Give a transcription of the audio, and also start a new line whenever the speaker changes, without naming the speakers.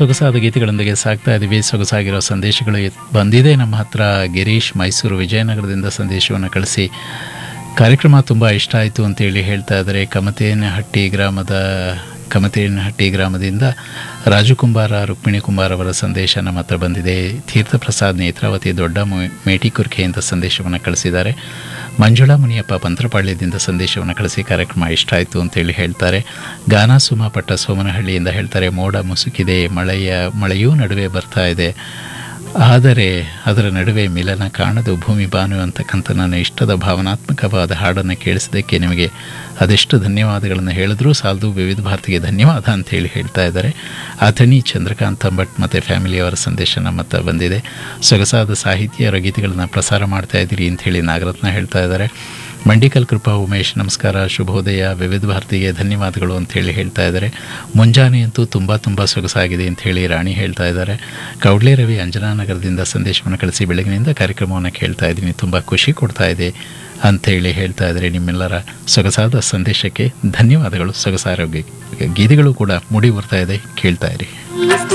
ಸೊಗಸಾದ ಗೀತೆಗಳೊಂದಿಗೆ ಸಾಕ್ತಾ ಇದ್ದೀವಿ ಸೊಗಸಾಗಿರೋ ಸಂದೇಶಗಳು ಇತ್- ಬಂದಿದೆ ನಮ್ಮ ಹತ್ರ ಗಿರೀಶ್ ಮೈಸೂರು ವಿಜಯನಗರದಿಂದ ಸಂದೇಶವನ್ನು ಕಳಿಸಿ ಕಾರ್ಯಕ್ರಮ ತುಂಬ ಇಷ್ಟ ಆಯಿತು ಅಂತೇಳಿ ಹೇಳ್ತಾ ಇದ್ದಾರೆ ಕಮತೇನಹಟ್ಟಿ ಗ್ರಾಮದ ಕಮತೇನಹಟ್ಟಿ ಗ್ರಾಮದಿಂದ ರಾಜು ಕುಂಬಾರ ರುಕ್ಮಿಣಿ ಕುಂಬಾರ್ ಅವರ ಸಂದೇಶ ನಮ್ಮ ಹತ್ರ ಬಂದಿದೆ ತೀರ್ಥಪ್ರಸಾದ್ ನೇತ್ರಾವತಿ ದೊಡ್ಡ ಮು- ಮೇಟಿಕುರ್ಕೆಯಿಂದ ಸಂದೇಶವನ್ನು ಕಳಿಸಿದ್ದಾರೆ ಮಂಜುಳಾ ಮುನಿಯಪ್ಪ ಪಂತ್ರಪಾಳ್ಯದಿಂದ ಸಂದೇಶವನ್ನು ಕಳಿಸಿ ಕಾರ್ಯಕ್ರಮ ಇಷ್ಟ ಆಯಿತು ಅಂತೇಳಿ ಹೇಳ್ತಾರೆ ಗಾನಾ ಸುಮಾ ಪಟ್ಟ ಸೋಮನಹಳ್ಳಿಯಿಂದ ಹೇಳ್ತಾರೆ ಮೋಡ ಮುಸುಕಿದೆ ಮಳೆಯ ಮಳೆಯೂ ನಡುವೆ ಬರ್ತಾ ಇದೆ ಆದರೆ ಅದರ ನಡುವೆ ಮಿಲನ ಕಾಣದು ಭೂಮಿ ಬಾನು ಅಂತಕ್ಕಂಥ ನನ್ನ ಇಷ್ಟದ ಭಾವನಾತ್ಮಕವಾದ ಹಾಡನ್ನು ಕೇಳಿಸಿದ್ದಕ್ಕೆ ನಿಮಗೆ ಅದೆಷ್ಟು ಧನ್ಯವಾದಗಳನ್ನು ಹೇಳಿದ್ರೂ ಸಾಲದು ವಿವಿಧ ಭಾರತಿಗೆ ಧನ್ಯವಾದ ಅಂತ ಹೇಳಿ ಹೇಳ್ತಾ ಇದ್ದಾರೆ ಅಥಣಿ ಚಂದ್ರಕಾಂತ್ ಭಟ್ ಮತ್ತು ಫ್ಯಾಮಿಲಿಯವರ ಸಂದೇಶ ನಮ್ಮ ಹತ್ರ ಬಂದಿದೆ ಸೊಗಸಾದ ಸಾಹಿತ್ಯ ಗೀತೆಗಳನ್ನು ಪ್ರಸಾರ ಮಾಡ್ತಾ ಇದ್ದೀರಿ ಅಂತ ಹೇಳಿ ನಾಗರತ್ನ ಹೇಳ್ತಾ ಇದ್ದಾರೆ ಮಂಡಿಕಲ್ ಕೃಪಾ ಉಮೇಶ್ ನಮಸ್ಕಾರ ಶುಭೋದಯ ವಿವಿಧ ಭಾರತಿಗೆ ಧನ್ಯವಾದಗಳು ಅಂತ ಹೇಳಿ ಹೇಳ್ತಾ ಇದ್ದಾರೆ ಮುಂಜಾನೆ ಅಂತೂ ತುಂಬ ತುಂಬ ಸೊಗಸಾಗಿದೆ ಅಂತ ಹೇಳಿ ರಾಣಿ ಹೇಳ್ತಾ ಇದ್ದಾರೆ ಕೌಡ್ಲೆ ರವಿ ಅಂಜನಾನಗರದಿಂದ ಸಂದೇಶವನ್ನು ಕಳಿಸಿ ಬೆಳಗಿನಿಂದ ಕಾರ್ಯಕ್ರಮವನ್ನು ಕೇಳ್ತಾ ಇದ್ದೀನಿ ತುಂಬ ಖುಷಿ ಕೊಡ್ತಾ ಇದೆ ಅಂತೇಳಿ ಹೇಳ್ತಾ ಇದ್ದಾರೆ ನಿಮ್ಮೆಲ್ಲರ ಸೊಗಸಾದ ಸಂದೇಶಕ್ಕೆ ಧನ್ಯವಾದಗಳು ಸೊಗಸಾರೋಗ್ಯ ಗೀತೆಗಳು ಕೂಡ ಮೂಡಿ ಬರ್ತಾ ಇದೆ ಕೇಳ್ತಾ ಇರಿ